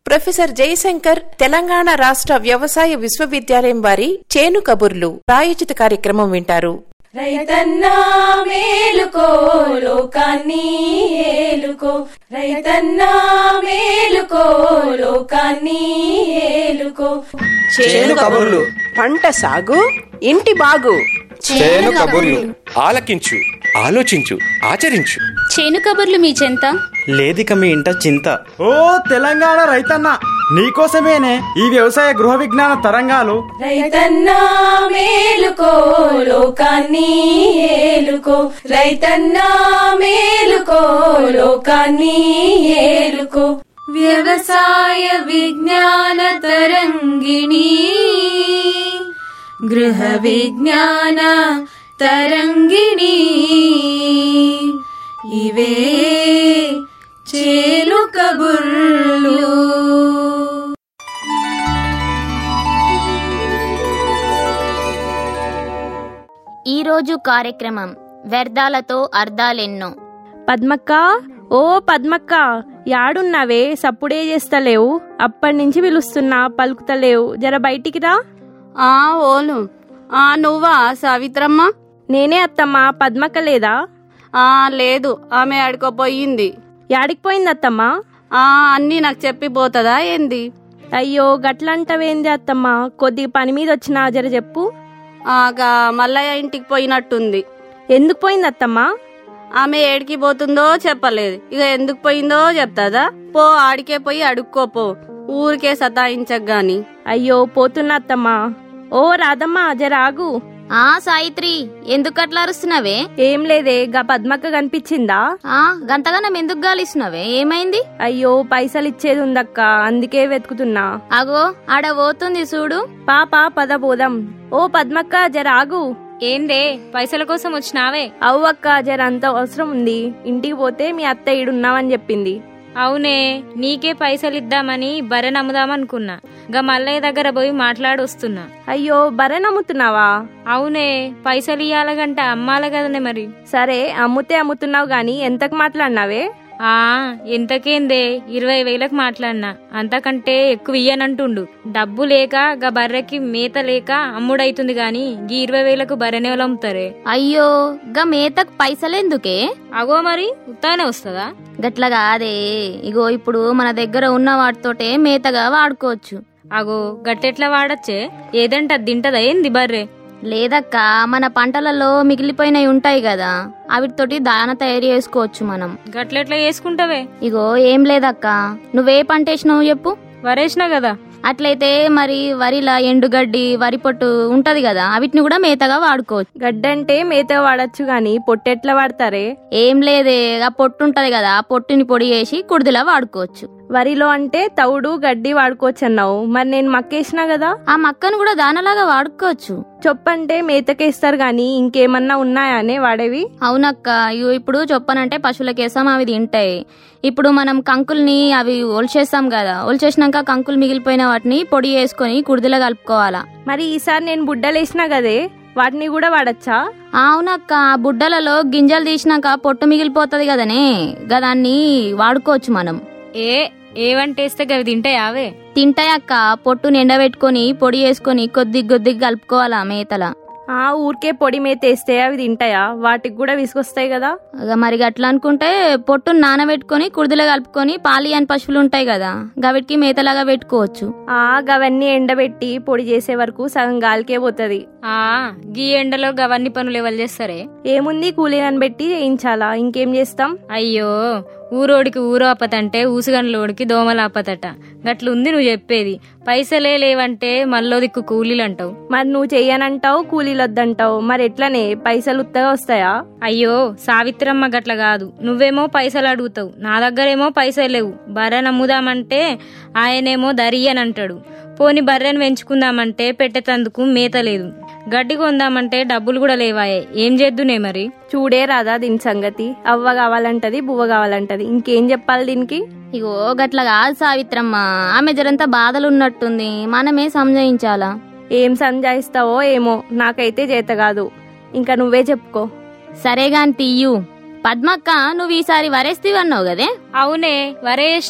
professor Jayashankar Telangana రాష్ట్ర వ్యవసాయ విశ్వవిద్యాలయం వారి చేను కబుర్లు ప్రాయోజిత కార్యక్రమం వింటారు రైతన్నా మేలుకో లోకాన్ని ఏలుకో రైతన్నా మేలుకో లోకాన్ని ఏలుకో చేను కబుర్లు పంట సాగు ఇంటి బాగు చేను కబుర్లు ఆలకించు ఆలోచించు ఆచరించు చేను కబుర్లు మీ చెంత లేదిక మీ ఇంట చింత ఓ తెలంగాణ రైతన్న నీకోసమేనే ఈ వ్యవసాయ గృహ విజ్ఞాన తరంగాలు రైతన్నా మేలుకో లోకాన్ని ఏలుకో రైతన్నా మేలుకో లోకాన్ని ఏలుకో వ్యవసాయ విజ్ఞాన తరంగిణి గృహ విజ్ఞాన తరంగిణి ఇవే చేలు కబుర్లు ఈరోజు కార్యక్రమం వ్యర్థాలతో అర్థాలెన్నో పద్మక్క ఓ పద్మక్క యాడున్నావే సప్పుడే చేస్తలేవు అప్పటి నుంచి పిలుస్తున్నా పలుకుతలేవు జర బయటికి రా ఆ ఓలు ఆ నువ్వా సావిత్రమ్మ నేనే అత్తమ్మా పద్మక్క లేదా ఆ లేదు ఆమె ఆడుకోపోయింది యాడికి పోయింది అత్తమ్మా ఆ అన్నీ నాకు చెప్పిపోతుందా ఏంది అయ్యో గట్లంటవేంది అత్తమ్మా కొద్దిగా పని మీద వచ్చినా జర చెప్పు ఆగా మల్లయ్య ఇంటికి పోయినట్టుంది ఎందుకు పోయింది అత్తమ్మా ఆమె ఏడికి పోతుందో చెప్పలేదు ఇక ఎందుకు పోయిందో చెప్తాదా పో ఆడికే పోయి అడుక్కోపో ఊరికే సతాయించకు గాని అయ్యో పోతున్నా అత్తమ్మా ఓ రాదమ్మా జర ఆగు ఆ సాయిత్రి ఎందుకు అట్లా అరుస్తున్నావే ఏం లేదే గా పద్మక్క కనిపించిందా ఆ గంతగానం ఎందుకు గాలిస్తున్నావే ఏమైంది అయ్యో పైసలు ఇచ్చేది ఉందక్క అందుకే వెతుకుతున్నా అగో ఆడ పోతుంది చూడు పాప పద పోదాం ఓ పద్మక్క జర ఆగు ఏందే పైసల కోసం వచ్చినావే అవ్వక్క జర అంత అవసరం ఉంది ఇంటికి పోతే మీ అత్త ఈడున్నావని చెప్పింది అవునే నీకే పైసలు ఇద్దామని బర్రె నమ్ముదామనుకున్నా గా మల్లయ్య దగ్గర పోయి మాట్లాడొస్తున్నా అయ్యో బర్రె నమ్ముతున్నావా అవునే పైసలు ఇయ్యాలగంట అమ్మాల కదనే మరి సరే అమ్ముతే అమ్ముతున్నావు గాని ఎంతకు మాట్లాడినావే ఆ ఎంతకేందే ఇరవై వేలకు మాట్లాడినా అంతకంటే ఎక్కువ ఇయ్యనంటుండు డబ్బు లేక గా బర్రెకి మేత లేక అమ్ముడైతుంది గాని గీ ఇరవై వేలకు బర్రెనే వాళ్ళు అమ్ముతారే అయ్యో గా మేతకు పైసలెందుకే అగో మరి ఉత్తానే వస్తుందా గట్ల కాదే ఇగో ఇప్పుడు మన దగ్గర ఉన్న వాటితోటే మేతగా వాడుకోవచ్చు అగో గట్టెట్లా వాడచ్చే ఏదంటే అది తింటదా ఏంది బర్రె లేదక్క మన పంటలలో మిగిలిపోయినవి ఉంటాయి కదా అవిటితోటి దాన తయారు చేసుకోవచ్చు మనం గట్లెట్లా చేసుకుంటావే ఇగో ఏం లేదక్క నువ్వే పంట వేసినావు చెప్పు వరేసినా కదా అట్లయితే మరి వరిలా ఎండుగడ్డి వరి పొట్టు ఉంటది కదా అవిటిని కూడా మేతగా వాడుకోవచ్చు గడ్డంటే మేత వాడచ్చు గాని పొట్టెట్లా వాడతారే ఏం లేదే ఆ పొట్టు ఉంటది కదా ఆ పొట్టుని పొడి చేసి కుడిదిలా వాడుకోవచ్చు వరిలో అంటే తవుడు గడ్డి వాడుకోవచ్చు అన్నావు మరి నేను మక్కేసినా కదా ఆ మక్కను కూడా దానలాగా వాడుకోవచ్చు చొప్పంటే మేతకేస్తారు గాని ఇంకేమన్నా ఉన్నాయానే వాడేవి అవునక్క ఇగో ఇప్పుడు చొప్పనంటే పశువులకేసాం అవి తింటాయి ఇప్పుడు మనం కంకుల్ని అవి ఒలిచేస్తాం కదా ఒలిచేసినాక కంకులు మిగిలిపోయిన వాటిని పొడి వేసుకొని కుడిదిలో కలుపుకోవాలా మరి ఈసారి నేను బుడ్డలేసినా కదే వాటిని కూడా వాడచ్చా ఆ, అవునక్క ఆ బుడ్డలలో గింజలు తీసినాక పొట్టు మిగిలిపోతుంది కదనే గదాన్ని వాడుకోవచ్చు మనం ఏ ఏవంటేస్తే గవి తింటాయావే తింటాయక్క పొట్టుని ఎండబెట్టుకొని పొడి వేసుకొని కొద్ది కొద్దిగా కలుపుకోవాలా మేతల ఆ ఊరికే పొడి మేత వేస్తే అవి తింటాయా వాటికి కూడా విసుకొస్తాయి కదా ఇక మరి అట్లా అనుకుంటే పొట్టును నానబెట్టుకొని కుడిదిలో కలుపుకొని పాలి అని పశువులు ఉంటాయి కదా గవిటికి మేతలాగా పెట్టుకోవచ్చు ఆ గవన్నీ ఎండబెట్టి పొడి చేసే వరకు సగం గాలికే పోతుంది ఆ గీ ఎండలో గవన్నీ పనులు ఎవరు చేస్తారే ఏముంది కూలీలను పెట్టి చేయించాలా ఇంకేం చేస్తాం అయ్యో ఊరోడికి ఊరు ఆపతంటే ఊసుగండ్లోడికి దోమలు ఆపతట గట్లుంది నువ్వు చెప్పేది పైసలే లేవంటే మల్లో దిక్కు కూలీలు అంటావు మరి నువ్వు చెయ్యనంటావు కూలీలు వద్దంటావు మరి ఎట్లనే పైసలు ఉత్తగా వస్తాయా అయ్యో సావిత్రమ్మ గట్ల కాదు నువ్వేమో పైసలు అడుగుతావు నా దగ్గరేమో పైసలు లేవు బర్రె నమ్ముదామంటే ఆయనేమో దరి అని అంటాడు పోని బర్రెను పెంచుకుందామంటే పెట్టేటందుకు మేత లేదు గడ్డి కొందామంటే డబ్బులు కూడా లేవాయే ఏం చేద్దునే మరి చూడే రాదా దీని సంగతి అవ్వ కావాలంటది బువ్వ కావాలంటది ఇంకేం చెప్పాలి దీనికి ఇగో గట్ల కాదు సావిత్రమ్మ ఆమె జరంతా బాధలు ఉన్నట్టుంది మనమే సంజయించాలా ఏం సంజాయిస్తావో ఏమో నాకైతే చేత కాదు ఇంకా నువ్వే చెప్పుకో సరే గాని తీయు పద్మక్క నువ్వు ఈసారి వరేస్తివి అన్నావు కదే అవునే వరేసిన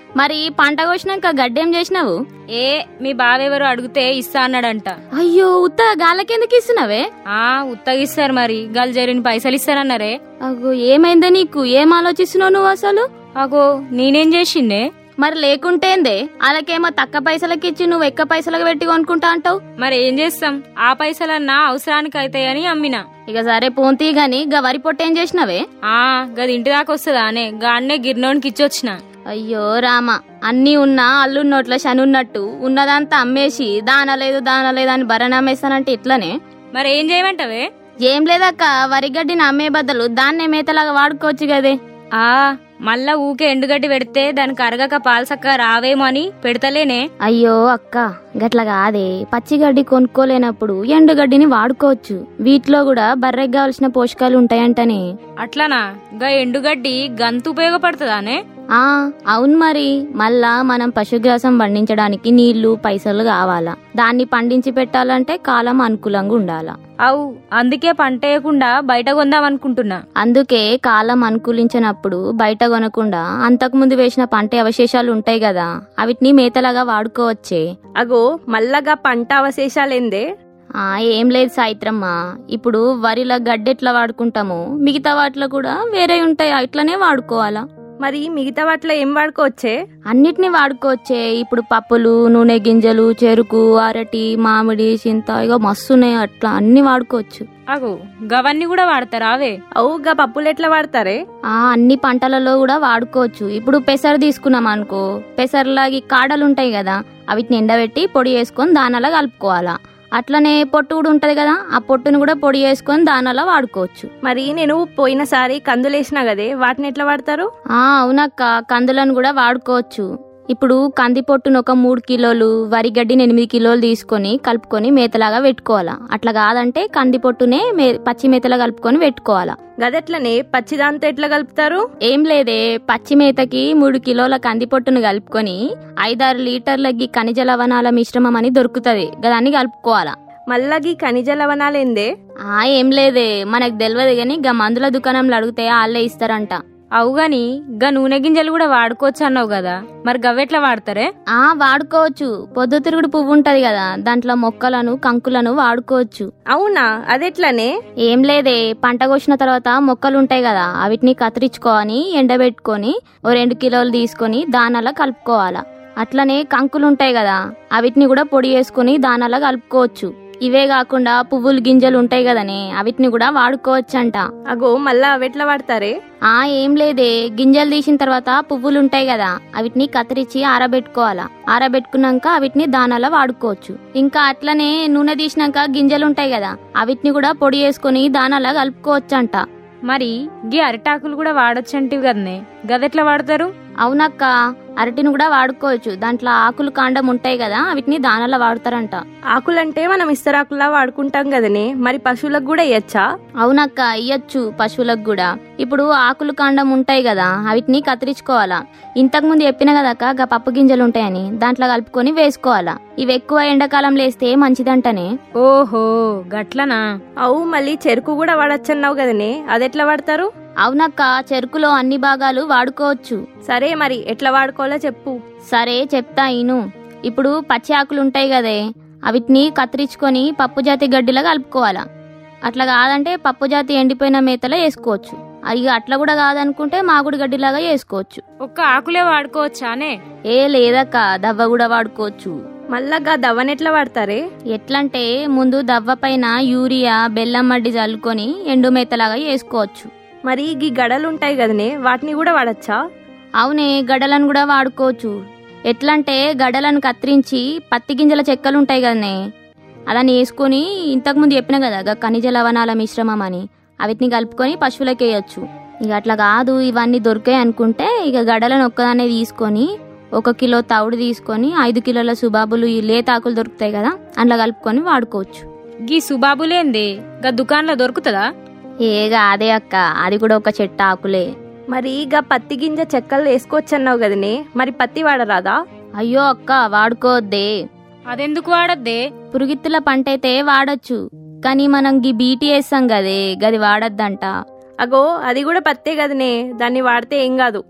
మరి పంట కోసినాక గడ్డేం చేసినావు ఏ మీ బావెవరు అడిగితే ఇస్తా అన్నాడంట అయ్యో ఉత్త గాలకెందుకు ఇస్తున్నావే ఆ ఉత్తగిస్తారు మరి గల్ జరిని పైసలు ఇస్తారన్నారే అగో ఏమైందో నీకు ఏం ఆలోచిస్తున్నావు నువ్వు అసలు అగో నేనేం చేసిండే మరి లేకుంటేందే అలాకేమో తక్క పైసలకి ఇచ్చి నువ్వు ఎక్క పైసలకు పెట్టి కొనుక్కుంటా అంటావు మరి ఏం చేస్తాం ఆ పైసలన్నా అవసరానికి అవుతాయని అమ్మిన ఇక సరే పోంతీ గాని గా వరి పొట్ట ఏం చేసినావే ఆ గది ఇంటి దాకా వస్తుందా అనే గాన్నే గిర్నోనికి ఇచ్చొచ్చిన అయ్యో రామ అన్నీ ఉన్నా అల్లున్నోట్ల శనున్నట్టు ఉన్నదంతా అమ్మేసి దాన లేదు దాన లేదు అని భరణమేస్తానంటే ఇట్లనే మరి ఏం చేయమంటావే ఏం లేదక్క వరిగడ్డిని అమ్మే బదులు దాన్నే మేతలాగా వాడుకోవచ్చు కదే ఆ మళ్ళా ఊకే ఎండుగడ్డి పెడితే దానికి అరగక పాలసక్క రావేమో అని పెడతలేనే అయ్యో అక్క గట్ల కాదే పచ్చిగడ్డి కొనుక్కోలేనప్పుడు ఎండుగడ్డిని వాడుకోవచ్చు వీటిలో కూడా బర్రెకి కావలసిన పోషకాలు ఉంటాయంటనే అట్లనా గా ఎండుగడ్డి గంతు ఉపయోగపడుతుందానే ఆ అవును మరి మళ్ళా మనం పశుగ్రాసం పండించడానికి నీళ్లు పైసలు కావాలా దాన్ని పండించి పెట్టాలంటే కాలం అనుకూలంగా ఉండాలా అవు అందుకే పంట వేయకుండా బయట కొందాం అనుకుంటున్నా అందుకే కాలం అనుకూలించినప్పుడు బయట కొనకుండా అంతకుముందు వేసిన పంట అవశేషాలు ఉంటాయి కదా అవిటిని మేతలాగా వాడుకోవచ్చే అగో మల్లగా పంట అవశేషాలేందే ఆ ఏం లేదు సాయిత్రమ్మ ఇప్పుడు వరిలో గడ్డెట్లా వాడుకుంటామో మిగతా వాటిలో కూడా వేరే ఉంటాయి అట్లనే వాడుకోవాలా మరి మిగతా వాటిలో ఏం వాడుకోవచ్చే అన్నిటినీ వాడుకోవచ్చే ఇప్పుడు పప్పులు నూనె గింజలు చెరుకు అరటి మామిడి చింత ఇక మస్తున్నాయి అట్లా అన్ని వాడుకోవచ్చు అగో గవన్నీ కూడా వాడతారా అవే అవుగా పప్పులు ఎట్లా వాడతారే ఆ అన్ని పంటలలో కూడా వాడుకోవచ్చు ఇప్పుడు పెసరు తీసుకున్నాం అనుకో పెసర్లాగి కాడలు ఉంటాయి కదా అవిటిని ఎండబెట్టి పొడి వేసుకొని దానాలా కలుపుకోవాలా అట్లనే పొట్టు కూడా ఉంటది కదా ఆ పొట్టును కూడా పొడి వేసుకొని దానాలా వాడుకోవచ్చు మరి నేను పోయినసారి కందులేసినా కదే వాటిని ఎట్లా వాడతారు ఆ అవునక్క కందులను కూడా వాడుకోవచ్చు ఇప్పుడు కంది పొట్టును ఒక మూడు కిలోలు వరి గడ్డిని ఎనిమిది కిలోలు తీసుకొని కలుపుకొని మేతలాగా పెట్టుకోవాలా అట్లా కాదంటే కంది పొట్టునే మే పచ్చి మేతలా కలుపుకొని పెట్టుకోవాలా గదెట్లనే పచ్చిదాంతో ఎట్లా కలుపుతారు ఏం లేదే పచ్చి మేతకి మూడు కిలోల కంది పొట్టును కలుపుకొని ఐదారు లీటర్ల గీ ఖనిజ లవణాల మిశ్రమం అని దొరుకుతది దాన్ని కలుపుకోవాలా మళ్ళీ ఖనిజ లవణాలేందే ఆ ఏం లేదే మనకు తెలియదు కానీ గా మందుల దుకాణంలో అడిగితే వాళ్ళే ఇస్తారంట అవు గాని గా నూనె గింజలు కూడా వాడుకోవచ్చు అన్నావు కదా మరి గవ్వెట్లా వాడతారే ఆ వాడుకోవచ్చు పొద్దుతిరుగుడు పువ్వు ఉంటది కదా దాంట్లో మొక్కలను కంకులను వాడుకోవచ్చు అవునా అదెట్లనే ఏం లేదే పంట కోసిన తర్వాత మొక్కలు ఉంటాయి కదా అవిటిని కత్తిరించుకొని ఎండబెట్టుకొని ఓ రెండు కిలోలు తీసుకొని దానాలా కలుపుకోవాలా అట్లనే కంకులు ఉంటాయి కదా అవిటిని కూడా పొడి వేసుకొని దానాలా కలుపుకోవచ్చు ఇవే కాకుండా పువ్వులు గింజలు ఉంటాయి కదనే అవిటిని కూడా వాడుకోవచ్చంట అగో మళ్ళా అవెట్లా వాడతారే ఆ ఏం లేదే గింజలు తీసిన తర్వాత పువ్వులు ఉంటాయి కదా అవిటిని కత్తిరించి ఆరబెట్టుకోవాలా ఆరబెట్టుకున్నాక అవిటిని దానాలా వాడుకోవచ్చు ఇంకా అట్లనే నూనె తీసినాక గింజలు ఉంటాయి కదా అవిటిని కూడా పొడి వేసుకొని దానాలా కలుపుకోవచ్చంట మరి గీ అరిటాకులు కూడా వాడొచ్చంటివి కదనే గదెట్లా వాడతారు అవునక్క అరటిని కూడా వాడుకోవచ్చు దాంట్లో ఆకులు కాండం ఉంటాయి కదా వీటిని దానాలా వాడతారంట ఆకులంటే మనం ఇస్తరాకులా వాడుకుంటాం కదనే మరి పశువులకు కూడా ఇయ్యచ్చా అవునక్క ఇయ్యచ్చు పశువులకు కూడా ఇప్పుడు ఆకులు కాండం ఉంటాయి కదా వీటిని కత్తిరించుకోవాలా ఇంతకు ముందు చెప్పిన కదక్క గా పప్పు గింజలు ఉంటాయని దాంట్లో కలుపుకొని వేసుకోవాలా ఇవి ఎక్కువ ఎండాకాలం లేస్తే మంచిదంటనే ఓహో గట్లనా అవు మళ్ళీ చెరుకు కూడా వాడచ్చన్నావు కదనే అదెట్లా వాడతారు అవునక్క చెరుకులో అన్ని భాగాలు వాడుకోవచ్చు సరే మరి ఎట్లా వాడుకోవాలో చెప్పు సరే చెప్తా ఈను ఇప్పుడు పచ్చి ఆకులు ఉంటాయి కదే అవిటిని కత్తిరించుకొని పప్పు జాతి గడ్డిలా కలుపుకోవాలా అట్లా కాదంటే పప్పు జాతి ఎండిపోయిన మేతలో వేసుకోవచ్చు ఇక అట్లా కూడా కాదనుకుంటే మాగుడు గడ్డిలాగా వేసుకోవచ్చు ఒక్క ఆకులే వాడుకోవచ్చానే ఏ లేదక్క దవ్వ కూడా వాడుకోవచ్చు మళ్ళా దవ్వనెట్లా వాడతారే ఎట్లంటే ముందు దవ్వ పైన యూరియా బెల్లం మడ్డి చల్లుకొని ఎండు మేతలాగా వేసుకోవచ్చు మరి గీ గడలు ఉంటాయి కదనే వాటిని కూడా వాడచ్చా అవునే గడలను కూడా వాడుకోవచ్చు ఎట్లంటే గడలను కత్తిరించి పత్తి గింజల చెక్కలు ఉంటాయి కదనే అదని వేసుకొని ఇంతకుముందు చెప్పిన కదా గా ఖనిజ లవణాల మిశ్రమం అని అవిటిని కలుపుకొని పశువులకి వేయచ్చు ఇక అట్లా కాదు ఇవన్నీ దొరికాయి అనుకుంటే ఇక గడలను ఒక్కదాన్నే తీసుకొని ఒక కిలో తవుడు తీసుకొని ఐదు కిలోల సుబాబులు ఈ లేతాకులు దొరుకుతాయి కదా అందులో కలుపుకొని వాడుకోవచ్చు గీ సుబాబులేంది గా దుకాణంలో దొరుకుతుందా ఏగా అదే అక్క అది కూడా ఒక చెట్టు ఆకులే మరి గా పత్తి గింజ చెక్కలు వేసుకోవచ్చన్నావు కదనే మరి పత్తి వాడరాదా అయ్యో అక్క వాడుకోవద్దే అదెందుకు వాడద్దే పురుగిత్తుల పంట అయితే వాడొచ్చు కానీ మనం గీ బీటీ వేస్తాం కదే గది వాడద్దంట అగో అది కూడా పత్తే కదనే దాన్ని వాడితే ఏం కాదు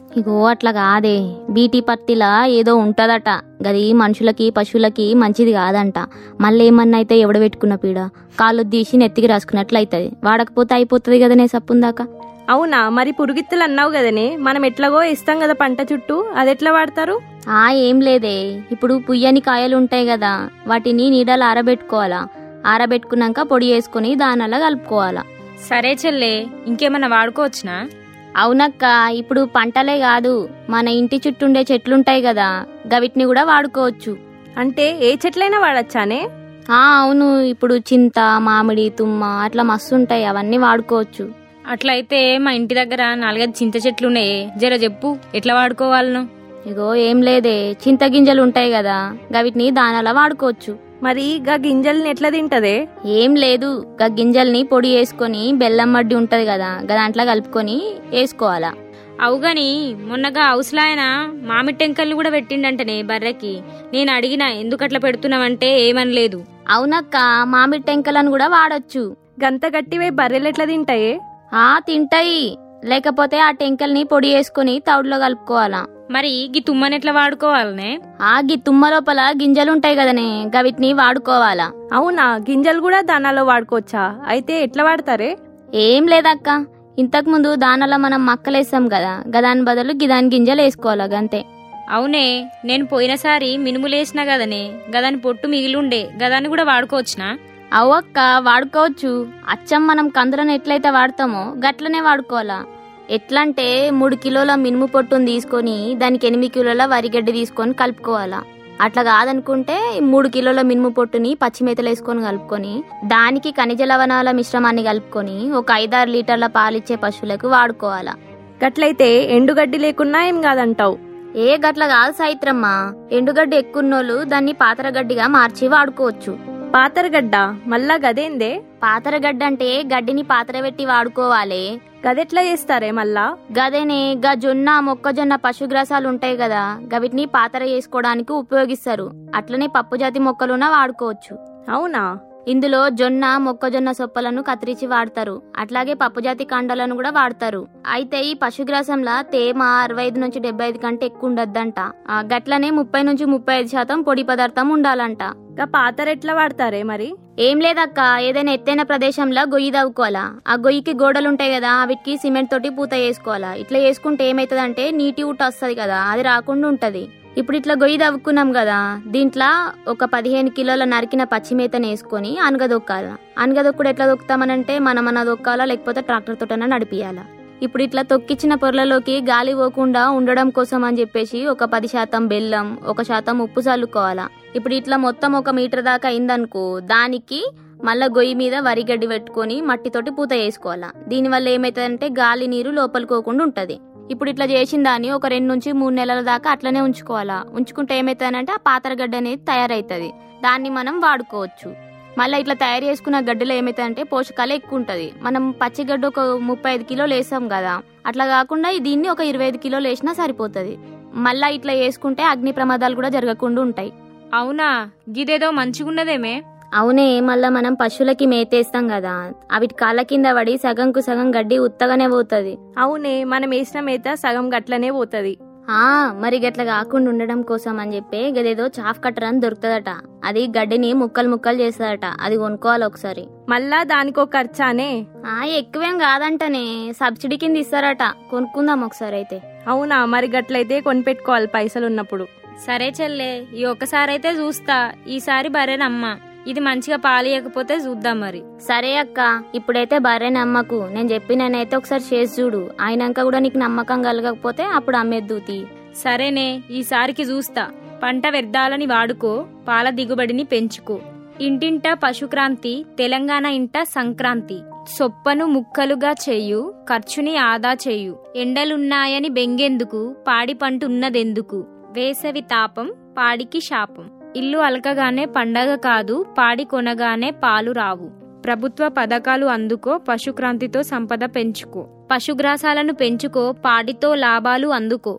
ఇగో అట్లా కాదే బీటీ పత్తిలా ఏదో ఉంటదట గది మనుషులకి పశువులకి మంచిది కాదంట మళ్ళీ ఏమన్నా అయితే ఎవడ పెట్టుకున్న పీడ కాళ్ళు తీసి నెత్తికి రాసుకున్నట్లు అవుతుంది వాడకపోతే అయిపోతుంది కదనే సప్పుందాక అవునా మరి పురుగిత్తులు అన్నావు కదనే మనం ఎట్లాగో ఇస్తాం కదా పంట చుట్టూ అది ఎట్లా వాడతారు ఆ ఏం లేదే ఇప్పుడు పుయ్యని కాయలు ఉంటాయి కదా వాటిని నీడలు ఆరబెట్టుకోవాలా ఆరబెట్టుకున్నాక పొడి వేసుకొని దానలా కలుపుకోవాలా సరే చెల్లే ఇంకేమన్నా వాడుకోవచ్చునా అవునక్క ఇప్పుడు పంటలే కాదు మన ఇంటి చుట్టూ ఉండే చెట్లుంటాయి కదా గవిటిని కూడా వాడుకోవచ్చు అంటే ఏ చెట్లైనా వాడచ్చానే ఆ అవును ఇప్పుడు చింత మామిడి తుమ్మ అట్లా మస్తు ఉంటాయి అవన్నీ వాడుకోవచ్చు అట్లయితే మా ఇంటి దగ్గర నాలుగైదు చింత చెట్లు ఉన్నాయి జర చెప్పు ఎట్లా వాడుకోవాలను ఇగో ఏం లేదే చింత గింజలు ఉంటాయి కదా గవిటిని దానాలా వాడుకోవచ్చు మరి గా గింజల్ని ఎట్లా తింటదే ఏం లేదు గా గింజల్ని పొడి వేసుకొని బెల్లం మడ్డి ఉంటది కదా గా దాంట్లో కలుపుకొని వేసుకోవాలా అవుగాని మొన్నగా హౌస్లాయన మామిడి టెంకల్ని కూడా పెట్టిండంటనే బర్రెకి నేను అడిగిన ఎందుకు అట్లా పెడుతున్నావంటే ఏమనలేదు అవునక్క మామిడి టెంకలను కూడా వాడొచ్చు గంత గట్టివై బర్రెలు ఎట్లా తింటాయే ఆ తింటాయి లేకపోతే ఆ టెంకల్ని పొడి వేసుకొని తౌడులో కలుపుకోవాలా మరి గీ తుమ్మని ఎట్లా వాడుకోవాలనే ఆ గి తుమ్మ లోపల గింజలు ఉంటాయి కదనే గవిటిని వాడుకోవాలా అవునా గింజలు కూడా దానాలో వాడుకోవచ్చా అయితే ఎట్లా వాడతారే ఏం లేదక్క ఇంతకు ముందు దానాలో మనం మక్కలేస్తాం కదా గదాని బదులు గిదాని గింజలు వేసుకోవాలా గంతే అవునే నేను పోయినసారి మినుములేసిన గదనే గదాని పొట్టు మిగిలుండే గదాన్ని కూడా వాడుకోవచ్చునా అవ్వక్క వాడుకోవచ్చు అచ్చం మనం కందులను ఎట్లయితే వాడతామో గట్లనే వాడుకోవాలా ఎట్లంటే మూడు కిలోల మినుము పొట్టును తీసుకొని దానికి ఎనిమిది కిలోల వరిగడ్డి తీసుకొని కలుపుకోవాలా అట్లా కాదనుకుంటే మూడు కిలోల మినుము పొట్టుని పచ్చిమేతలు వేసుకొని కలుపుకొని దానికి ఖనిజ లవణాల మిశ్రమాన్ని కలుపుకొని ఒక ఐదారు లీటర్ల పాలిచ్చే పశువులకు వాడుకోవాలా గట్లయితే ఎండుగడ్డి లేకున్నా ఏం కాదంటావు ఏ గట్ల కాదు సాయిత్రమ్మ ఎండుగడ్డి ఎక్కున్నోళ్ళు దాన్ని పాతరగడ్డిగా మార్చి వాడుకోవచ్చు పాతరగడ్డ మళ్ళా గదేందే పాతరగడ్డ అంటే గడ్డిని పాతరబెట్టి వాడుకోవాలి గదెట్లా చేస్తారే మళ్ళా గదేనే గా జొన్న మొక్కజొన్న పశుగ్రాసాలు ఉంటాయి కదా గవిటిని పాతర చేసుకోవడానికి ఉపయోగిస్తారు అట్లనే పప్పు జాతి మొక్కలున వాడుకోవచ్చు అవునా ఇందులో జొన్న మొక్కజొన్న సొప్పలను కత్తిరించి వాడతారు అట్లాగే పప్పుజాతి కాండాలను కూడా వాడతారు అయితే ఈ పశుగ్రాసంలా తేమ అరవై ఐదు నుంచి డెబ్బై ఐదు కంటే ఎక్కువ ఉండద్దంట ఆ, గట్లనే ముప్పై నుంచి ముప్పై ఐదు శాతం పొడి పదార్థం ఉండాలంట గా పాతర ఎట్లా వాడతారే మరి ఏం లేదక్క ఏదైనా ఎత్తైన ప్రదేశంలో గొయ్యి తవ్వుకోవాలా ఆ గొయ్యికి గోడలు ఉంటాయి కదా వీటికి సిమెంట్ తోటి పూత వేసుకోవాలా ఇట్లా వేసుకుంటే ఏమైతుందంటే నీటి ఊట వస్తుంది కదా అది రాకుండా ఉంటది ఇప్పుడు ఇట్లా గొయ్యి తవ్వుకున్నాం కదా దీంట్లో ఒక పదిహేను కిలోల నరికిన పచ్చిమేతను వేసుకొని అనగదొక్కాలా అనగదొక్కుడు ఎట్లా దొక్కుతామనంటే మనం మన దొక్కాలా లేకపోతే ట్రాక్టర్ తోటన నడిపియాలా ఇప్పుడు ఇట్లా తొక్కిచ్చిన పొరలలోకి గాలి పోకుండా ఉండడం కోసం అని చెప్పేసి ఒక పది శాతం బెల్లం ఒక శాతం ఉప్పు చల్లుకోవాలా ఇప్పుడు ఇట్లా మొత్తం ఒక మీటర్ దాకా అయిందనుకో దానికి మళ్ళా గొయ్యి మీద వరిగడ్డి పెట్టుకొని మట్టితోటి పూత వేసుకోవాలా దీనివల్ల ఏమవుతుందంటే గాలి నీరు లోపలికోకుండా ఉంటది ఇప్పుడు ఇట్లా చేసిన దాన్ని ఒక రెండు నుంచి మూడు నెలల దాకా అట్లనే ఉంచుకోవాలా ఉంచుకుంటే ఏమవుతుందంటే ఆ పాతరగడ్డ అనేది తయారవుతుంది దాన్ని మనం వాడుకోవచ్చు మళ్ళీ ఇట్లా తయారు చేసుకున్న గడ్డలో ఏమవుతుందంటే పోషకాలు ఎక్కువ ఉంటుంది మనం పచ్చిగడ్డ ఒక ముప్పై ఐదు కిలోలు వేసాం కదా అట్లా కాకుండా దీన్ని ఒక ఇరవై ఐదు కిలోలు వేసినా సరిపోతుంది మళ్ళీ ఇట్లా వేసుకుంటే అగ్ని ప్రమాదాలు కూడా జరగకుండా ఉంటాయి అవునా గిదేదో మంచిగున్నదేమే అవునే మళ్ళా మనం పశువులకి మేతేస్తాం కదా అవి కాళ్ళ కింద పడి సగంకు సగం గడ్డి ఉత్తగానే పోతుంది అవునే మనం వేసిన మేత సగం గట్లనే పోతది ఆ మరి గట్ల కాకుండా ఉండడం కోసం అని చెప్పి గదేదో చాఫ్ కట్టర్ అని దొరుకుతుందట అది గడ్డిని ముక్కలు ముక్కలు చేస్తుందట అది కొనుక్కోవాలి ఒకసారి మళ్ళా దానికో ఖర్చానే ఆ ఎక్కువేం కాదంటనే సబ్సిడీ కింద ఇస్తారట కొనుక్కుందాం ఒకసారి అయితే అవునా మరి గట్లయితే కొనిపెట్టుకోవాలి పైసలు ఉన్నప్పుడు సరే చెల్లే ఈ ఒక్కసారి అయితే చూస్తా ఈసారి బర్రెనమ్మ ఇది మంచిగా పాలియకపోతే చూద్దాం మరి సరే అక్క ఇప్పుడైతే బర్రె నమ్మకు నేను చెప్పిననైతే ఒకసారి చేసి చూడు అయినాక కూడా నీకు నమ్మకం కలగకపోతే అప్పుడు అమ్మేద్దుతి సరేనే ఈసారికి చూస్తా పంట వ్యర్థాలని వాడుకో పాల దిగుబడిని పెంచుకో ఇంటింట పశుక్రాంతి తెలంగాణ ఇంట సంక్రాంతి సొప్పను ముక్కలుగా చేయు ఖర్చుని ఆదా చేయు ఎండలున్నాయని బెంగెందుకు పాడి పంట ఉన్నదెందుకు వేసవి తాపం పాడికి శాపం ఇల్లు అలకగానే పండగ కాదు పాడి కొనగానే పాలు రావు ప్రభుత్వ పథకాలు అందుకో పశుక్రాంతితో సంపద పెంచుకో పశుగ్రాసాలను పెంచుకో పాడితో లాభాలు అందుకో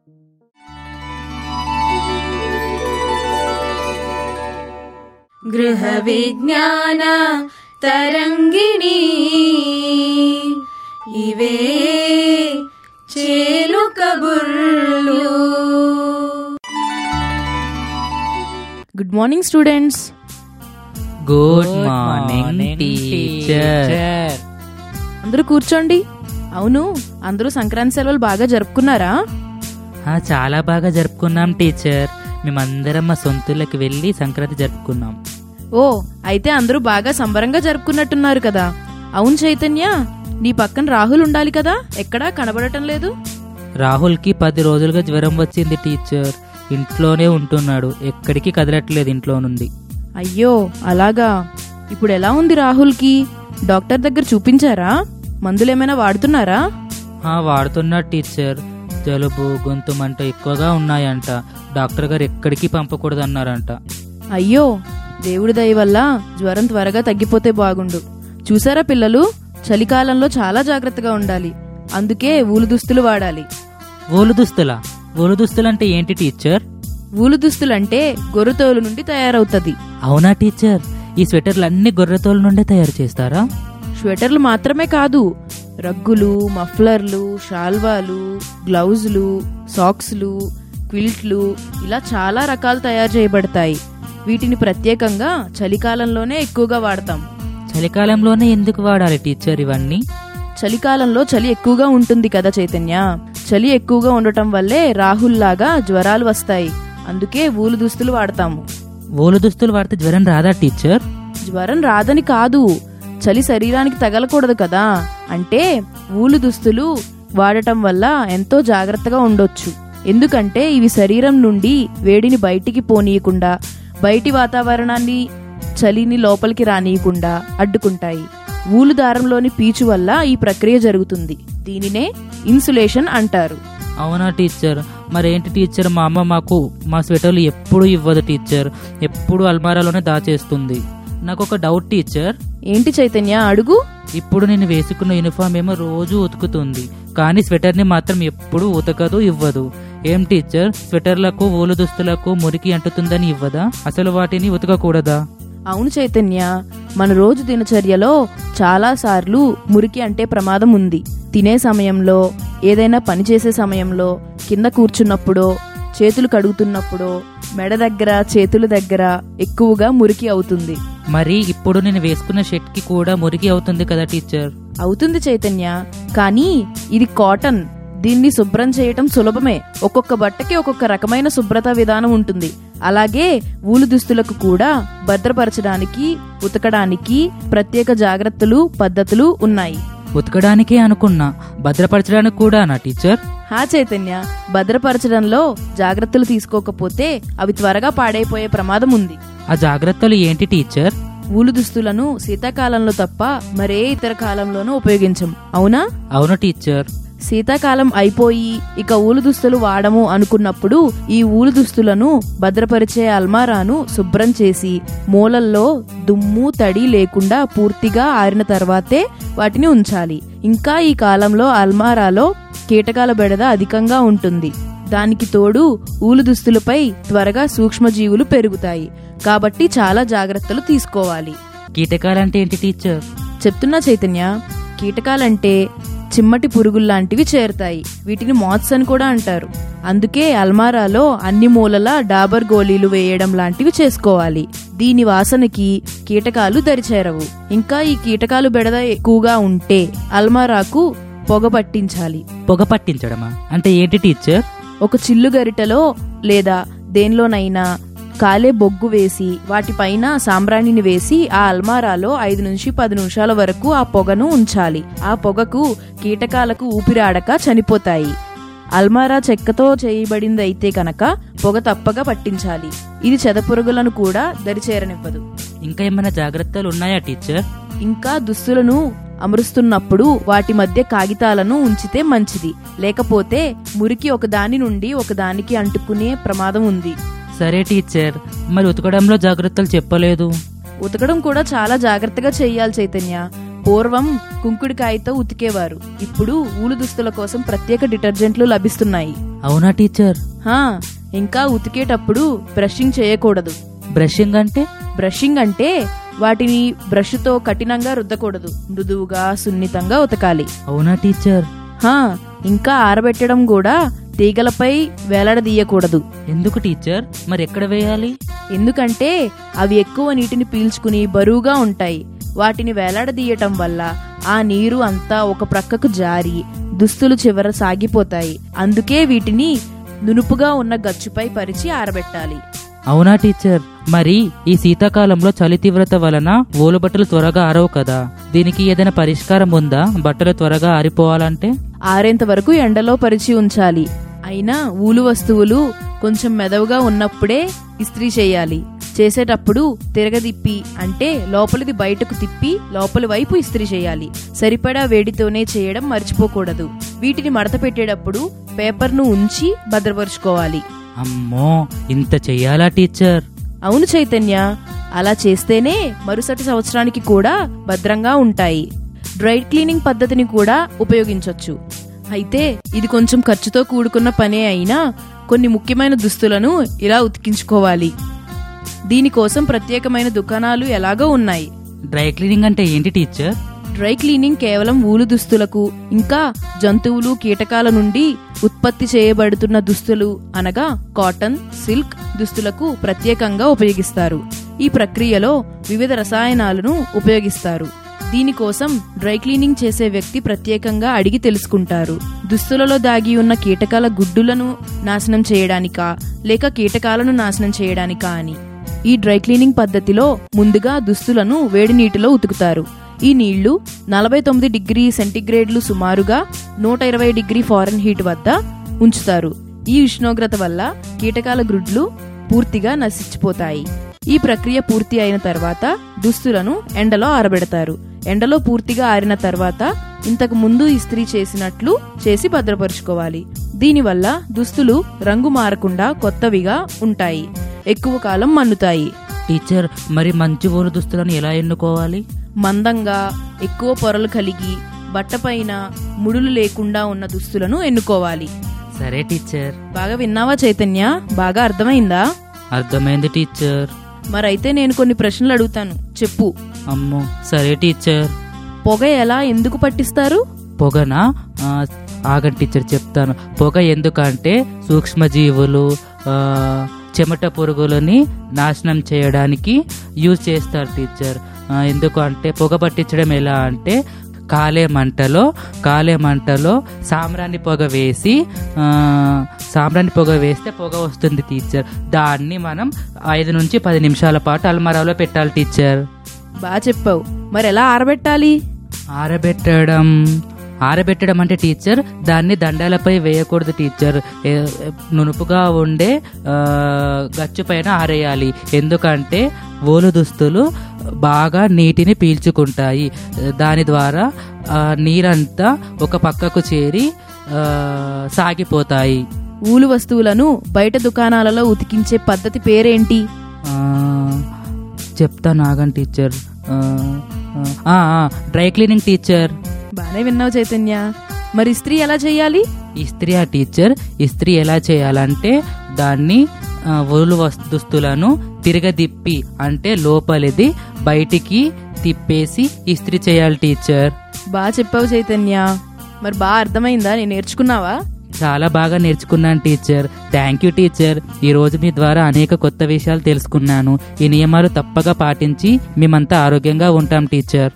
గృహ విజ్ఞాన తరంగిణి ఇవే చేలు కబుర్ good morning students good morning teacher అందరూ కూర్చోండి అవును అందరూ సంక్రాంతి సెలవులు బాగా జరుపుకున్నారా ఆ, చాలా బాగా జరుపుకున్నాం టీచర్ మేమందరం మా సొంతూళ్ళకి వెళ్ళి సంక్రాంతి జరుపుకున్నాం ఓ అయితే అందరూ బాగా సంబరంగా జరుపుకున్నట్టున్నారు కదా అవును చైతన్య నీ పక్కన రాహుల్ ఉండాలి కదా ఎక్కడా కనబడటం లేదు రాహుల్కి పది రోజులుగా జ్వరం వచ్చింది టీచర్ ఇంట్లోనే ఉంటున్నాడు ఎక్కడికి కదలట్లేదు ఇంట్లో నుండి అయ్యో అలాగా ఇప్పుడు ఎలా ఉంది రాహుల్కి డాక్టర్ దగ్గర చూపించారా మందులేమైనా వాడుతున్నారా ఆ, వాడుతున్నా టీచర్ జలుబు గొంతు మంట ఎక్కువగా ఉన్నాయంట డాక్టర్ గారు ఎక్కడికి పంపకూడదు అన్నారంట అయ్యో దేవుడి దయ వల్ల జ్వరం త్వరగా తగ్గిపోతే బాగుండు చూసారా పిల్లలు చలికాలంలో చాలా జాగ్రత్తగా ఉండాలి అందుకే ఊలు దుస్తులు వాడాలి ఊలు దుస్తులా ఊలు దుస్తులు అంటే ఏంటి టీచర్ ఊలు దుస్తులంటే గొర్రెతోలు నుండి తయారవుతది అవునా టీచర్ ఈ స్వెటర్లు అన్ని గొర్రెతోల నుండే తయారు చేస్తారా స్వెటర్లు మాత్రమే కాదు రగ్గులు మఫ్లర్లు షాల్వాలు గ్లౌజులు సాక్స్లు క్విల్ట్లు ఇలా చాలా రకాలు తయారు చేయబడతాయి వీటిని ప్రత్యేకంగా చలికాలంలోనే ఎక్కువగా వాడతాం చలికాలంలోనే ఎందుకు వాడాలి టీచర్ ఇవన్నీ చలికాలంలో చలి ఎక్కువగా ఉంటుంది కదా చైతన్య చలి ఎక్కువగా ఉండటం వల్లే రాహుల్ లాగా జ్వరాలు వస్తాయి అందుకే ఊలు దుస్తులు వాడతాము ఊలు దుస్తులు వాడితే జ్వరం రాదా టీచర్ జ్వరం రాదని కాదు చలి శరీరానికి తగలకూడదు కదా అంటే ఊలు దుస్తులు వాడటం వల్ల ఎంతో జాగ్రత్తగా ఉండొచ్చు ఎందుకంటే ఇవి శరీరం నుండి వేడిని బయటికి పోనీయకుండా బయటి వాతావరణాన్ని చలిని లోపలికి రానియకుండా అడ్డుకుంటాయి ఊలు దారంలోని పీచు వల్ల ఈ ప్రక్రియ జరుగుతుంది దీనినే ఇన్సులేషన్ అంటారు అవునా టీచర్ మరేంటి టీచర్ మా అమ్మ మాకు మా స్వెటర్లు ఎప్పుడు ఇవ్వదు టీచర్ ఎప్పుడు అల్మారాలోనే దాచేస్తుంది నాకు ఒక డౌట్ టీచర్ ఏంటి చైతన్య అడుగు ఇప్పుడు నేను వేసుకున్న యూనిఫామ్ ఏమో రోజు ఉతుకుతుంది కానీ స్వెటర్ని మాత్రం ఎప్పుడు ఉతకదు ఇవ్వదు ఏం టీచర్ స్వెటర్లకు ఊలు దుస్తులకు మురికి అంటుతుందని ఇవ్వదా అసలు వాటిని ఉతకకూడదా అవును చైతన్య మన రోజు దినచర్యలో చాలా సార్లు మురికి అంటే ప్రమాదం ఉంది తినే సమయంలో ఏదైనా పని చేసే సమయంలో కింద కూర్చున్నప్పుడో చేతులు కడుగుతున్నప్పుడో మెడ దగ్గర చేతుల దగ్గర ఎక్కువగా మురికి అవుతుంది మరి ఇప్పుడు నేను వేసుకున్న షర్ట్ కి కూడా మురికి అవుతుంది కదా టీచర్ అవుతుంది చైతన్య కానీ ఇది కాటన్ దీన్ని శుభ్రం చేయటం సులభమే ఒక్కొక్క బట్టకి ఒక్కొక్క రకమైన శుభ్రత విధానం ఉంటుంది అలాగే ఊలు దుస్తులకు కూడా భద్రపరచడానికి ఉతకడానికి ప్రత్యేక జాగ్రత్తలు పద్ధతులు ఉన్నాయి ఉతకడానికే అనుకున్నా భద్రపరచడానికి కూడా నా టీచర్ హా చైతన్య భద్రపరచడంలో జాగ్రత్తలు తీసుకోకపోతే అవి త్వరగా పాడైపోయే ప్రమాదం ఉంది ఆ జాగ్రత్తలు ఏంటి టీచర్ ఊలు దుస్తులను శీతాకాలంలో తప్ప మరే ఇతర కాలంలోనూ ఉపయోగించం అవునా అవును టీచర్ శీతాకాలం అయిపోయి ఇక ఊలు దుస్తులు వాడము అనుకున్నప్పుడు ఈ ఊలు దుస్తులను భద్రపరిచే అల్మారాను శుభ్రం చేసి మూలల్లో దుమ్ము తడి లేకుండా పూర్తిగా ఆరిన తర్వాతే వాటిని ఉంచాలి ఇంకా ఈ కాలంలో అల్మారాలో కీటకాల బెడద అధికంగా ఉంటుంది దానికి తోడు ఊలు దుస్తులపై త్వరగా సూక్ష్మజీవులు పెరుగుతాయి కాబట్టి చాలా జాగ్రత్తలు తీసుకోవాలి కీటకాలంటే ఏంటి టీచర్ చెప్తున్నా చైతన్య కీటకాలంటే చిమ్మటి పురుగుల్లాంటివి చేరుతాయి వీటిని మాత్స్ అని కూడా అంటారు అందుకే అల్మారాలో అన్ని మూలలా డాబర్ గోళీలు వేయడం లాంటివి చేసుకోవాలి దీని వాసనకి కీటకాలు దరిచేరవు ఇంకా ఈ కీటకాలు బెడద ఎక్కువగా ఉంటే అల్మారాకు పొగ పట్టించాలి పొగ పట్టించడమా అంటే ఏంటి టీచర్ ఒక చిల్లు గరిటెలో లేదా దేనిలోనైనా కాలే బొగ్గు వేసి వాటిపైన సాంబ్రాణిని వేసి ఆ అల్మారాలో ఐదు నుంచి పది నిమిషాల వరకు ఆ పొగను ఉంచాలి ఆ పొగకు కీటకాలకు ఊపిరాడక చనిపోతాయి అల్మారా చెక్కతో చేయబడింది అయితే కనుక పొగ తప్పగా పట్టించాలి ఇది చెదపురుగులను కూడా దరిచేరనివ్వదు ఇంకా ఏమైనా జాగ్రత్తలు ఉన్నాయా టీచర్ ఇంకా దుస్తులను అమరుస్తున్నప్పుడు వాటి మధ్య కాగితాలను ఉంచితే మంచిది లేకపోతే మురికి ఒకదాని నుండి ఒకదానికి అంటుకునే ప్రమాదం ఉంది సరే టీచర్ మరి ఉతకడంలో జాగ్రత్తలు చెప్పలేదు ఉతకడం కూడా చాలా జాగ్రత్తగా చెయ్యాలి చైతన్య పూర్వం కుంకుడికాయతో ఉతికేవారు ఇప్పుడు ఊలు దుస్తుల కోసం ప్రత్యేక డిటర్జెంట్లు లభిస్తున్నాయి అవునా టీచర్ హా ఇంకా ఉతికేటప్పుడు బ్రషింగ్ చేయకూడదు బ్రషింగ్ అంటే బ్రషింగ్ అంటే వాటిని బ్రష్తో కఠినంగా రుద్దకూడదు మృదువుగా సున్నితంగా ఉతకాలి అవునా టీచర్ హా ఇంకా ఆరబెట్టడం కూడా తీగలపై వేలాడదీయకూడదు ఎందుకు టీచర్ మరి ఎక్కడ వేయాలి ఎందుకంటే అవి ఎక్కువ నీటిని పీల్చుకుని బరువుగా ఉంటాయి వాటిని వేలాడదీయటం వల్ల ఆ నీరు అంతా ఒక ప్రక్కకు జారి దుస్తులు చివర సాగిపోతాయి అందుకే వీటిని నునుపుగా ఉన్న గచ్చుపై పరిచి ఆరబెట్టాలి అవునా టీచర్ మరి ఈ శీతాకాలంలో చలి తీవ్రత వలన ఓలు బట్టలు త్వరగా ఆరవు కదా దీనికి ఏదైనా పరిష్కారం ఉందా బట్టలు త్వరగా ఆరిపోవాలంటే ఆరేంత వరకు ఎండలో పరిచి ఉంచాలి అయినా ఊలు వస్తువులు కొంచెం మెదవుగా ఉన్నప్పుడే ఇస్త్రీ చేయాలి చేసేటప్పుడు తిరగదిప్పి అంటే లోపలిది బయటకు తిప్పి లోపలి వైపు ఇస్త్రీ చేయాలి సరిపడా వేడితోనే చేయడం మర్చిపోకూడదు వీటిని మడత పెట్టేటప్పుడు పేపర్ను ఉంచి భద్రపరుచుకోవాలి అమ్మో ఇంత చెయ్యాలా టీచర్ అవును చైతన్య అలా చేస్తేనే మరుసటి సంవత్సరానికి కూడా భద్రంగా ఉంటాయి డ్రై క్లీనింగ్ పద్ధతిని కూడా ఉపయోగించొచ్చు అయితే ఇది కొంచెం ఖర్చుతో కూడుకున్న పనే అయినా కొన్ని ముఖ్యమైన దుస్తులను ఇలా ఉతికించుకోవాలి దీనికోసం ప్రత్యేకమైన దుకాణాలు ఎలాగో ఉన్నాయి డ్రై క్లీనింగ్ అంటే ఏంటి టీచర్ డ్రై క్లీనింగ్ కేవలం ఊలు దుస్తులకు ఇంకా జంతువులు కీటకాల నుండి ఉత్పత్తి చేయబడుతున్న దుస్తులు అనగా కాటన్ సిల్క్ దుస్తులకు ప్రత్యేకంగా ఉపయోగిస్తారు ఈ ప్రక్రియలో వివిధ రసాయనాలను ఉపయోగిస్తారు దీనికోసం డ్రై క్లీనింగ్ చేసే వ్యక్తి ప్రత్యేకంగా అడిగి తెలుసుకుంటారు దుస్తులలో దాగి ఉన్న కీటకాల గుడ్డులను నాశనం చేయడానికా లేక కీటకాలను నాశనం చేయడానికా అని ఈ డ్రై క్లీనింగ్ పద్ధతిలో ముందుగా దుస్తులను వేడి నీటిలో ఉతుకుతారు ఈ నీళ్లు నలభై తొమ్మిది డిగ్రీ సెంటీగ్రేడ్లు సుమారుగా నూట ఇరవై డిగ్రీ ఫారెన్ హీట్ వద్ద ఉంచుతారు ఈ ఉష్ణోగ్రత వల్ల కీటకాల గ్రుడ్లు పూర్తిగా నశించిపోతాయి ఈ ప్రక్రియ పూర్తి అయిన తర్వాత దుస్తులను ఎండలో ఆరబెడతారు ఎండలో పూర్తిగా ఆరిన తర్వాత ఇంతకు ముందు ఇస్త్రీ చేసినట్లు చేసి భద్రపరుచుకోవాలి దీనివల్ల దుస్తులు రంగు మారకుండా కొత్తవిగా ఉంటాయి ఎక్కువ కాలం మన్నుతాయి టీచర్ మరి మంచి ఊరు దుస్తులను ఎలా ఎన్నుకోవాలి మందంగా ఎక్కువ పొరలు కలిగి బట్టపైన ముడులు లేకుండా ఉన్న దుస్తులను ఎన్నుకోవాలి సరే టీచర్ బాగా విన్నావా చైతన్య బాగా అర్థమైందా అర్థమైంది టీచర్ మరైతే నేను కొన్ని ప్రశ్నలు అడుగుతాను చెప్పు అమ్మో సరే టీచర్ పొగ ఎలా ఎందుకు పట్టిస్తారు పొగనా ఆ, ఆగండి టీచర్ చెప్తాను పొగ ఎందుకంటే సూక్ష్మజీవులు ఆ, చెమట పురుగులని నాశనం చేయడానికి యూజ్ చేస్తారు టీచర్ ఆ, ఎందుకు అంటే పొగ పట్టించడం ఎలా అంటే కాలే మంటలో కాలే మంటలో సాంబ్రాణి పొగ వేసి ఆ, సాంబ్రాణి పొగ వేస్తే పొగ వస్తుంది టీచర్ దాన్ని మనం ఐదు నుంచి పది నిమిషాల పాటు అల్మారాలో పెట్టాలి టీచర్ బాగా చెప్పావు మరి ఎలా ఆరబెట్టాలి ఆరబెట్టడం ఆరబెట్టడం అంటే టీచర్ దాన్ని దండాలపై వేయకూడదు టీచర్ ఏ- నునుపుగా ఉండే ఆ, గచ్చు పైన ఆరేయాలి ఎందుకంటే ఓలు దుస్తులు బాగా నీటిని పీల్చుకుంటాయి దాని ద్వారా ఆ, నీరంతా ఒక పక్కకు చేరి ఆ, సాగిపోతాయి ఊలు వస్తువులను బయట దుకాణాలలో ఉతికించే పద్ధతి పేరేంటి ఆ, చెప్తాను ఆగండి టీచర్ ఆ, ఆ, ఆ, డ్రై క్లీనింగ్ టీచర్ బానే విన్నావు చైతన్య మరి ఇస్త్రీ ఎలా చేయాలి ఇస్త్రీ ఆ టీచర్ ఇస్త్రీ ఎలా చేయాలంటే దాన్ని ఆ, ఒలు వస్తు దుస్తులను తిరగదిప్పి అంటే లోపలిది బయటికి తిప్పేసి ఇస్త్రీ చేయాలి టీచర్ బాగా చెప్పావు చైతన్య మరి బాగా అర్థమైందా నేను నేర్చుకున్నావా చాలా బాగా నేర్చుకున్నాను టీచర్ థ్యాంక్ యూ టీచర్ ఈ రోజు మీ ద్వారా అనేక కొత్త విషయాలు తెలుసుకున్నాను ఈ నియమాలు తప్పక పాటించి మేమంతా ఆరోగ్యంగా ఉంటాం టీచర్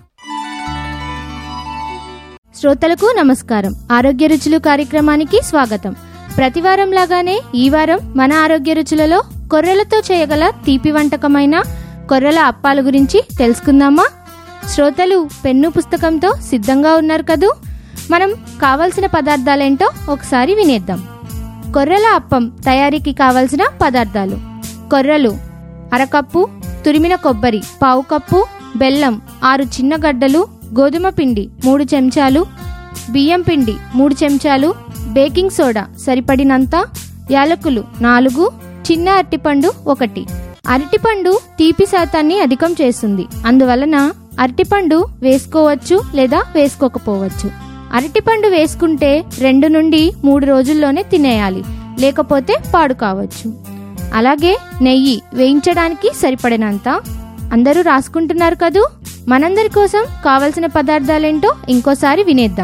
శ్రోతలకు నమస్కారం ఆరోగ్య రుచులు కార్యక్రమానికి స్వాగతం ప్రతివారం లాగానే ఈ వారం మన ఆరోగ్య రుచులలో కొర్రెలతో చేయగల తీపి వంటకమైన కొర్రెల అప్పాల గురించి తెలుసుకుందామా శ్రోతలు పెన్ను పుస్తకంతో సిద్ధంగా ఉన్నారు కదూ మనం కావలసిన పదార్థాలేంటో ఒకసారి వినేద్దాం కొర్రెల అప్పం తయారీకి కావలసిన పదార్థాలు కొర్రలు అరకప్పు తురిమిన కొబ్బరి పావు కప్పు బెల్లం ఆరు చిన్న గడ్డలు గోధుమ పిండి మూడు చెంచాలు బియ్యం పిండి మూడు చెంచాలు బేకింగ్ సోడా సరిపడినంత యాలకులు నాలుగు చిన్న అరటిపండు ఒకటి అరటిపండు తీపి శాతాన్ని అధికం చేస్తుంది అందువలన అరటిపండు వేసుకోవచ్చు లేదా వేసుకోకపోవచ్చు అరటిపండు వేసుకుంటే రెండు నుండి మూడు రోజుల్లోనే తినేయాలి లేకపోతే పాడు కావచ్చు అలాగే నెయ్యి వేయించడానికి సరిపడినంత అందరూ రాసుకుంటున్నారు కదూ మనందరి కోసం కావలసిన పదార్థాలేంటో ఇంకోసారి వినేద్దాం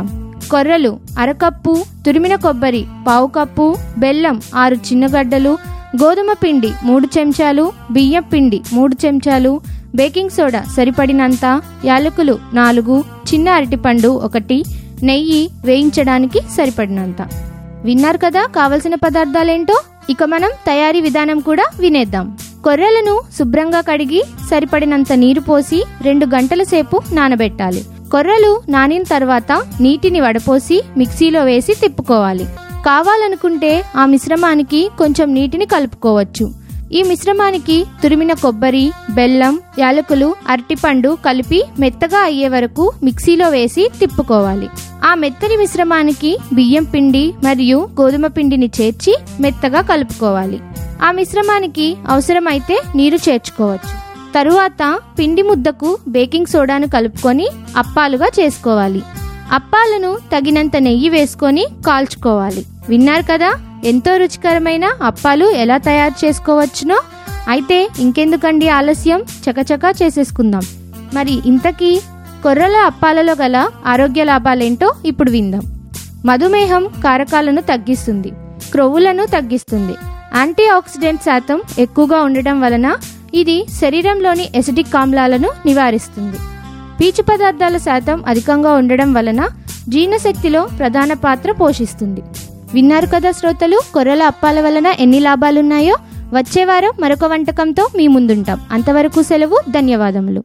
కొర్రలు అరకప్పు తురిమిన కొబ్బరి పావు కప్పు బెల్లం ఆరు చిన్నగడ్డలు గోధుమ పిండి మూడు చెంచాలు బియ్యం పిండి మూడు చెంచాలు బేకింగ్ సోడా సరిపడినంత యాలకులు నాలుగు చిన్న అరటిపండు ఒకటి నెయ్యి వేయించడానికి సరిపడినంత విన్నారు కదా కావలసిన పదార్థాలేంటో ఇక మనం తయారీ విధానం కూడా వినేద్దాం కొర్రలను శుభ్రంగా కడిగి సరిపడినంత నీరు పోసి రెండు గంటల సేపు నానబెట్టాలి కొర్రలు నానిన తర్వాత నీటిని వడపోసి మిక్సీలో వేసి తిప్పుకోవాలి కావాలనుకుంటే ఆ మిశ్రమానికి కొంచెం నీటిని కలుపుకోవచ్చు ఈ మిశ్రమానికి తురిమిన కొబ్బరి బెల్లం యాలకులు అరటిపండు కలిపి మెత్తగా అయ్యే వరకు మిక్సీలో వేసి తిప్పుకోవాలి ఆ మెత్తని మిశ్రమానికి బియ్యం పిండి మరియు గోధుమ పిండిని చేర్చి మెత్తగా కలుపుకోవాలి ఆ మిశ్రమానికి అవసరమైతే నీరు చేర్చుకోవచ్చు తరువాత పిండి ముద్దకు బేకింగ్ సోడాను కలుపుకొని అప్పాలుగా చేసుకోవాలి అప్పాలను తగినంత నెయ్యి వేసుకొని కాల్చుకోవాలి విన్నారు కదా ఎంతో రుచికరమైన అప్పాలు ఎలా తయారు చేసుకోవచ్చునో అయితే ఇంకెందుకండి ఆలస్యం చకచకా చేసేసుకుందాం మరి ఇంతకీ కొర్రల అప్పాలలో గల ఆరోగ్య లాభాలేంటో ఇప్పుడు విందాం మధుమేహం కారకాలను తగ్గిస్తుంది క్రొవ్వులను తగ్గిస్తుంది యాంటీ ఆక్సిడెంట్ శాతం ఎక్కువగా ఉండటం వలన ఇది శరీరంలోని ఎసిడిక్ ఆమ్లాలను నివారిస్తుంది పీచు పదార్థాల శాతం అధికంగా ఉండడం వలన జీర్ణశక్తిలో ప్రధాన పాత్ర పోషిస్తుంది విన్నారు కదా శ్రోతలు కొర్రల అప్పాల వలన ఎన్ని లాభాలున్నాయో వచ్చే వారం మరొక వంటకంతో మీ ముందుంటాం అంతవరకు సెలవు ధన్యవాదములు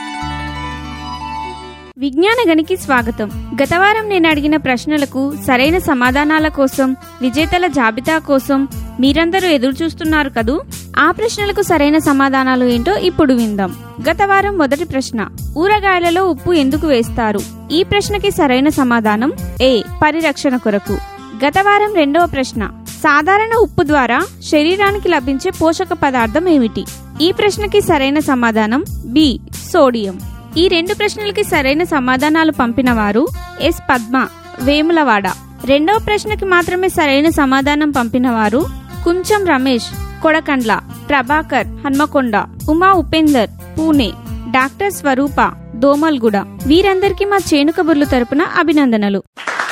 విజ్ఞాన గనికి స్వాగతం గత వారం నేను అడిగిన ప్రశ్నలకు సరైన సమాధానాల కోసం విజేతల జాబితా కోసం మీరందరూ ఎదురు చూస్తున్నారు కదూ ఆ ప్రశ్నలకు సరైన సమాధానాలు ఏంటో ఇప్పుడు విందాం గత వారం మొదటి ప్రశ్న ఊరగాయలలో ఉప్పు ఎందుకు వేస్తారు ఈ ప్రశ్నకి సరైన సమాధానం ఏ పరిరక్షణ కొరకు గత వారం రెండవ ప్రశ్న సాధారణ ఉప్పు ద్వారా శరీరానికి లభించే పోషక పదార్థం ఏమిటి ఈ ప్రశ్నకి సరైన సమాధానం బి సోడియం ఈ రెండు ప్రశ్నలకి సరైన సమాధానాలు పంపిన వారు ఎస్ పద్మ వేములవాడ రెండవ ప్రశ్నకి మాత్రమే సరైన సమాధానం పంపిన వారు కుంచం రమేష్ కొడకండ్ల ప్రభాకర్ హన్మకొండ ఉమా ఉపేందర్ పూణే డాక్టర్ స్వరూప దోమల్గూడ వీరందరికీ మా చేను కబుర్లు తరపున అభినందనలు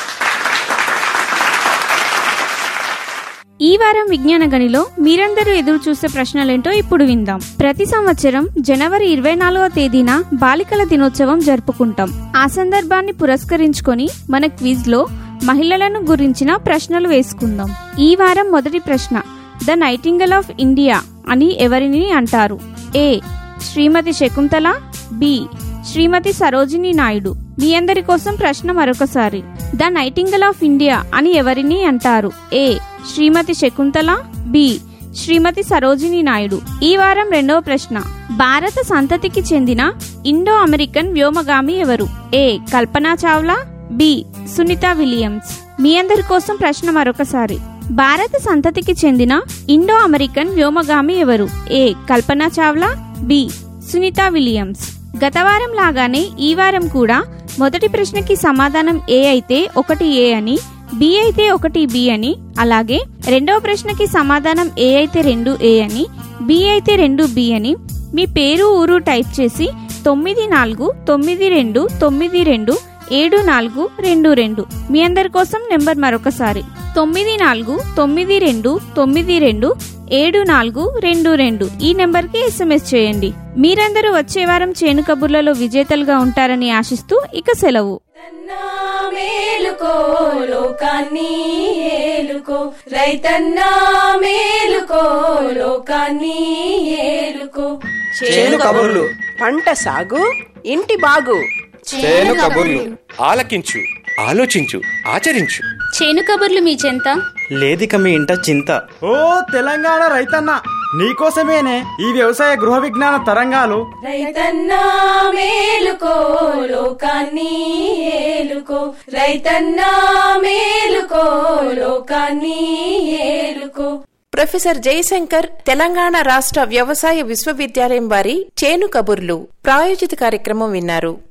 ఈ వారం విజ్ఞాన గనిలో మీరందరూ ఎదురు చూసే ప్రశ్నలేంటో ఇప్పుడు విందాం ప్రతి సంవత్సరం జనవరి ఇరవై నాలుగవ తేదీన బాలికల దినోత్సవం జరుపుకుంటాం ఆ సందర్భాన్ని పురస్కరించుకొని మన క్విజ్ లో మహిళలను గురించిన ప్రశ్నలు వేసుకుందాం ఈ వారం మొదటి ప్రశ్న ద నైటింగల్ ఆఫ్ ఇండియా అని ఎవరిని అంటారు ఏ శ్రీమతి శకుంతల బి శ్రీమతి సరోజిని నాయుడు మీ అందరి కోసం ప్రశ్న మరొకసారి ద నైటింగల్ ఆఫ్ ఇండియా అని ఎవరిని అంటారు ఏ శ్రీమతి శకుంతల బి శ్రీమతి సరోజిని నాయుడు ఈ వారం రెండవ ప్రశ్న భారత సంతతికి చెందిన ఇండో అమెరికన్ వ్యోమగామి ఎవరు A Kalpana Chawla B Sunita Williams మీ అందరి కోసం ప్రశ్న మరొకసారి భారత సంతతికి చెందిన ఇండో అమెరికన్ వ్యోమగామి ఎవరు A Kalpana Chawla B Sunita Williams గత వారం లాగానే ఈ వారం కూడా మొదటి ప్రశ్నకి సమాధానం ఏ అయితే ఒకటి ఏ అని బి అయితే ఒకటి బి అని అలాగే రెండవ ప్రశ్నకి సమాధానం ఏ అయితే రెండు ఏ అని బి అయితే రెండు బి అని మీ పేరు ఊరు టైప్ చేసి తొమ్మిది నాలుగు తొమ్మిది రెండు తొమ్మిది రెండు ఏడు నాలుగు రెండు రెండు మీ అందరి కోసం నెంబర్ మరొకసారి తొమ్మిది నాలుగు తొమ్మిది రెండు తొమ్మిది రెండు ఏడు నాలుగు రెండు రెండు ఈ నెంబర్కి ఎస్ఎంఎస్ చేయండి మీరందరూ వచ్చే వారం చేను కబుర్లలో విజేతలుగా ఉంటారని ఆశిస్తూ ఇక సెలవు మేలుకో లోకాన్ని ఏలుకో రైతన్నా మేలుకో లోకాన్ని ఏలుకో చేను కబుర్లు పంట సాగు ఇంటి బాగు చేను కబుర్లు ఆలకించు ఆలోచించు ఆచరించు చేను కబుర్లు మీ చెంత లేదిక మీ ఇంట చింత ఓ తెలంగాణ రైతన్న నీకోసమేనే ఈ వ్యవసాయ గృహ విజ్ఞాన తరంగాలు రైతన్నా మేలుకో లోకాన్ని ఏలుకో రైతన్నా మేలుకో లోకాన్ని ఏలుకో ప్రొఫెసర్ జయశంకర్ తెలంగాణ రాష్ట్ర వ్యవసాయ విశ్వవిద్యాలయం వారి చేను కబుర్లు ప్రాయోజిత కార్యక్రమం విన్నారు